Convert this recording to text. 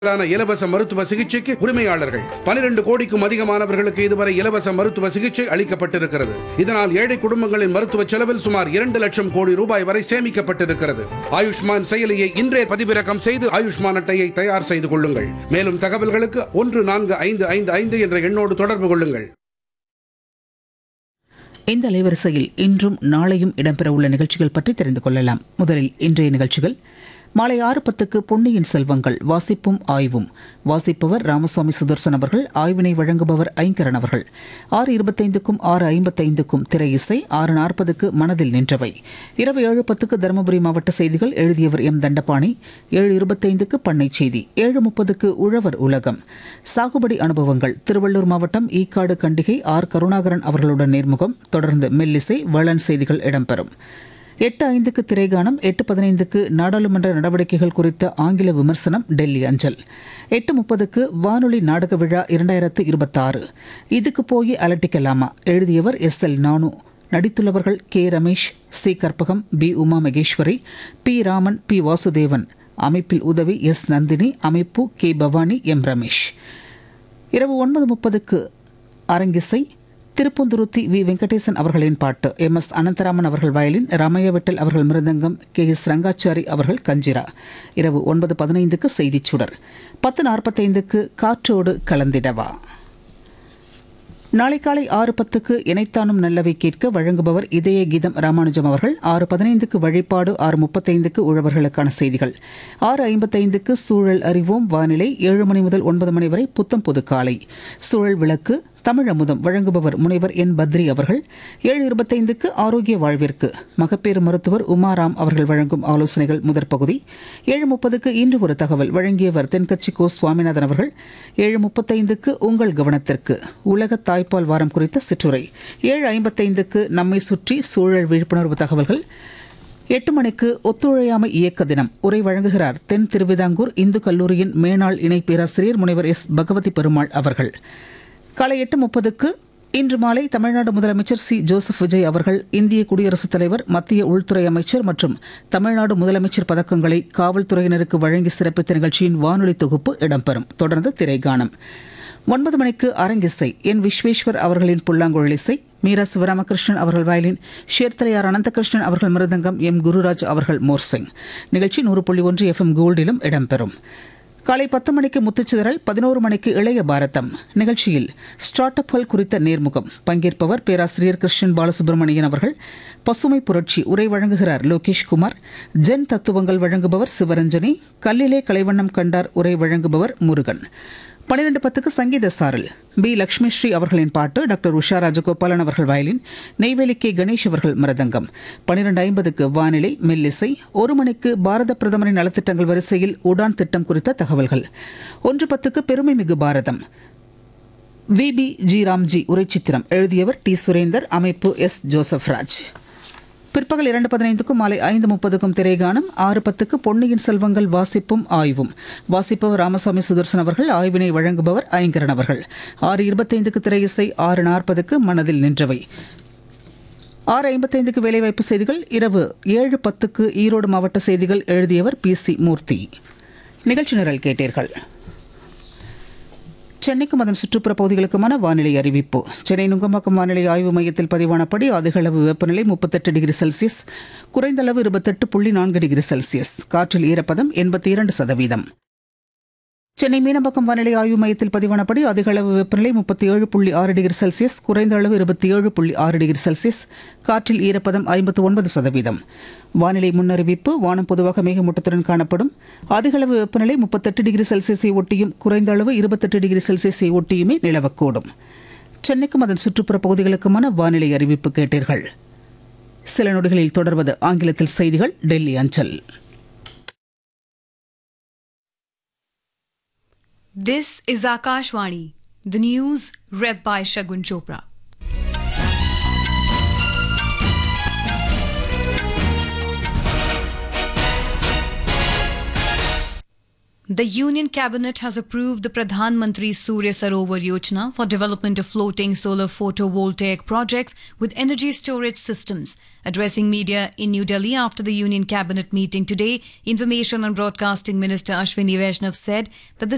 ான இலவச மருத்துவ சிகிச்சைக்கு உரிமையாளர்கள் 12 கோடிக்கும் அதிகமானவர்களுக்கு இதுவரை இலவச மருத்துவ சிகிச்சை அளிக்கப்பட்டிருக்கிறது இதனால் ஏழை குடும்பங்களின் மருத்துவ செலவில் சுமார் இரண்டு லட்சம் கோடி ரூபாய் வரை சேமிக்கப்பட்டிருக்கிறது ஆயுஷ்மான் செயலியை இன்றே பதிவிறக்கம் செய்து ஆயுஷ்மான் அட்டையை தயார் செய்து கொள்ளுங்கள் மேலும் தகவல்களுக்கு ஒன்று நான்கு ஐந்து ஐந்து ஐந்து என்ற எண்ணோடு தொடர்பு கொள்ளுங்கள் இந்த அலைவரிசையில் இன்றும் நாளையும் இடம்பெறவுள்ள நிகழ்ச்சிகள் பற்றி தெரிந்து கொள்ளலாம் முதலில் இன்றைய நிகழ்ச்சிகள் மாலை ஆறு பத்துக்கு பொன்னியின் செல்வங்கள் வாசிப்பும் ஆய்வும் வாசிப்பவர் ராமசுவாமி சுதர்சன் அவர்கள் ஆய்வினை வழங்குபவர் ஐங்கரன் அவர்கள் ஆறு இருபத்தைந்துக்கும் ஆறு ஐம்பத்தைந்துக்கும் திரை இசை ஆறு நாற்பதுக்கு மனதில் நின்றவை இரவு ஏழு பத்துக்கு தருமபுரி மாவட்ட செய்திகள் எழுதியவர் எம் தண்டபாணி ஏழு இருபத்தைந்துக்கு பண்ணை செய்தி ஏழு முப்பதுக்கு உழவர் உலகம் சாகுபடி அனுபவங்கள் திருவள்ளூர் மாவட்டம் ஈக்காடு கண்டிகை ஆர் கருணாகரன் அவர்களுடன் நேர்முகம் தொடர்ந்து மெல்லிசை வேளாண் செய்திகள் இடம்பெறும் எட்டு ஐந்துக்கு திரைகானம் எட்டு பதினைந்துக்கு நாடாளுமன்ற நடவடிக்கைகள் குறித்த ஆங்கில விமர்சனம் டெல்லி அஞ்சல் எட்டு முப்பதுக்கு வானொலி நாடக விழா இரண்டாயிரத்து இருபத்தாறு இதுக்கு போய் அலட்டிக்கலாமா எழுதியவர் எஸ் எல் நானு நடித்துள்ளவர்கள் K Ramesh C Karpagam P Uma Maheswari P Raman P Vasudevan அமைப்பில் உதவி எஸ் நந்தினி அமைப்பு கே பவானி எம் ரமேஷ் இரவு ஒன்பது முப்பதுக்கு அரங்கிசை திருப்பந்துருத்தி வி வெங்கடேசன் அவர்களின் பாட்டு எம் எஸ் அனந்தராமன் அவர்கள் வயலின் ரமய விட்டல் அவர்கள் மிருதங்கம் கே எஸ் ரங்காச்சாரி அவர்கள் கஞ்சிரா இரவு ஒன்பது பதினைந்துக்கு செய்திச் சுடர் பத்து நாற்பத்தைந்துக்கு காற்றோடு கலந்திடவா நாளை காலை ஆறு பத்துக்கு இணைத்தானும் நல்லவை கேட்க வழங்குபவர் இதய கீதம் ராமானுஜம் அவர்கள் ஆறு பதினைந்துக்கு வழிபாடு ஆறு முப்பத்தைந்துக்கு உழவர்களுக்கான செய்திகள் ஆறு ஐம்பத்தைந்துக்கு சூழல் அறிவோம் வானிலை ஏழு மணி முதல் ஒன்பது மணி வரை புத்தம் புது காலை சூழல் விளக்கு தமிழ் அமுதம் வழங்குபவர் முனைவர் என் பத்ரி அவர்கள் ஏழு இருபத்தைந்துக்கு ஆரோக்கிய வாழ்விற்கு மகப்பேறு மருத்துவர் உமாராம் அவர்கள் வழங்கும் ஆலோசனைகள் முதற் பகுதி ஏழு முப்பதுக்கு இன்று ஒரு தகவல் வழங்கியவர் தென்கட்சி கோ சுவாமிநாதன் அவர்கள் ஏழு முப்பத்தைந்துக்கு உங்கள் கவனத்திற்கு உலக தாய்ப்பால் வாரம் குறித்த சிற்றுரை ஏழு ஐம்பத்தைந்துக்கு நம்மை சுற்றி சூழல் விழிப்புணர்வு தகவல்கள் எட்டு மணிக்கு ஒத்துழையாமை இயக்க தினம் உரை வழங்குகிறார் தென் திருவிதாங்கூர் இந்து கல்லூரியின் மேனாள் இணை பேராசிரியர் முனைவர் எஸ் பகவதி பெருமாள் அவர்கள் காலை எட்டு முப்பதுக்கு இன்று மாலை தமிழ்நாடு முதலமைச்சர் சி ஜோசப் விஜய் அவர்கள் இந்திய குடியரசுத் தலைவர் மத்திய உள்துறை அமைச்சர் மற்றும் தமிழ்நாடு முதலமைச்சர் பதக்கங்களை காவல்துறையினருக்கு வழங்கி சிறப்பித்த நிகழ்ச்சியின் வானொலி தொகுப்பு இடம்பெறும் தொடர்ந்து திரைகானம் ஒன்பது மணிக்கு அரங்கிசை என் விஸ்வேஸ்வர் அவர்களின் புல்லாங்குழல் இசை மீரா சிவராமகிருஷ்ணன் அவர்கள் வயலின் ஷேர்தலையார் அனந்தகிருஷ்ணன் அவர்கள் மிருதங்கம் எம் குருராஜ் அவர்கள் மோர்சிங் நிகழ்ச்சி நூறு புள்ளி ஒன்று எஃப்எம் கோல்டிலும் இடம்பெறும் காலை பத்து மணிக்கு முத்துச்சிதறல் பதினோரு மணிக்கு இளைய பாரதம் நிகழ்ச்சியில் ஸ்டார்ட் அப்கள் குறித்த நேர்முகம் பங்கேற்பவர் பேராசிரியர் கிருஷ்ணன் பாலசுப்ரமணியன் அவர்கள் பசுமை புரட்சி உரை வழங்குகிறார் லோகேஷ் குமார் ஜென் தத்துவங்கள் வழங்குபவர் சிவரஞ்சனி கல்லிலே கலைவண்ணம் கண்டார் உரை வழங்குபவர் முருகன் பன்னிரண்டு பத்துக்கு சங்கீத சாரல் பி லக்ஷ்மிஸ்ரீ அவர்களின் பாட்டு டாக்டர் உஷா ராஜகோபாலன் அவர்கள் வயலின் நெய்வேலி கே கணேஷ் அவர்கள் மிருதங்கம் பன்னிரண்டு ஐம்பதுக்கு வானிலை மெல்லிசை ஒரு மணிக்கு பாரத பிரதமரின் நலத்திட்டங்கள் வரிசையில் உடான் திட்டம் குறித்த தகவல்கள் ஒன்று பத்துக்கு பெருமை மிகு Bharatham V P G Ramji உரைச்சித்திரம் எழுதியவர் டி சுரேந்தர் அமைப்பு எஸ் ஜோசப் ராஜ் பிற்பகல் இரண்டு பதினைந்துக்கும் மாலை ஐந்து முப்பதுக்கும் திரைகானம் ஆறு பத்துக்கு பொன்னியின் செல்வங்கள் வாசிப்பும் ஆய்வும் வாசிப்பவர் ராமசாமி சுதர்சன் அவர்கள் ஆய்வினை வழங்குபவர் ஐங்கரன் அவர்கள் ஆறு இருபத்தைந்துக்கு திரையிசை ஆறு நாற்பதுக்கு மனதில் நின்றவை ஆறு ஐம்பத்தைந்துக்கு வேலைவாய்ப்பு செய்திகள் இரவு ஏழு பத்துக்கு ஈரோடு மாவட்ட செய்திகள் எழுதியவர் பி சி மூர்த்தி நிகழ்ச்சி நிரல் கேட்டீர்கள் சென்னைக்கும் அதன் சுற்றுப்புற பகுதிகளுக்குமான வானிலை அறிவிப்பு சென்னை நுங்கம்பாக்கம் வானிலை ஆய்வு மையத்தில் பதிவானபடி அதிகளவு வெப்பநிலை முப்பத்தெட்டு டிகிரி செல்சியஸ் குறைந்த அளவு இருபத்தெட்டு புள்ளி நான்கு டிகிரி செல்சியஸ் காற்றில் ஈரப்பதம் எண்பத்தி இரண்டு சதவீதம் சென்னை மீனம்பாக்கம் வானிலை ஆய்வு மையத்தில் பதிவானபடி அதிகளவு வெப்பநிலை முப்பத்தி ஏழு புள்ளி ஆறு டிகிரி செல்சியஸ் குறைந்த அளவு இருபத்தி ஏழு புள்ளி ஆறு டிகிரி செல்சியஸ் காற்றில் ஈரப்பதம் ஐம்பத்து ஒன்பது சதவீதம் வானிலை முன்னறிவிப்பு வானம் பொதுவாக மேகமூட்டத்துடன் காணப்படும் அதிகளவு வெப்பநிலை முப்பத்தெட்டு டிகிரி செல்சியஸை ஒட்டியும் குறைந்த அளவு இருபத்தெட்டு டிகிரி செல்சியஸை ஒட்டியுமே நிலவக்கூடும் சென்னைக்கும் அதன் சுற்றுப்புற பகுதிகளுக்குமான வானிலை அறிவிப்பு கேட்டீர்கள் சில நொடிகளில் தொடர்வது ஆங்கிலத்தில் செய்திகள் டெல்லி அஞ்சல் This is Akashvani, the news read by Shagun Chopra. The Union Cabinet has approved the Pradhan Mantri Surya Sarovar Yojana for development of floating solar photovoltaic projects with energy storage systems. Addressing media in New Delhi after the Union Cabinet meeting today, Information and Broadcasting Minister Ashwini Vaishnav said that the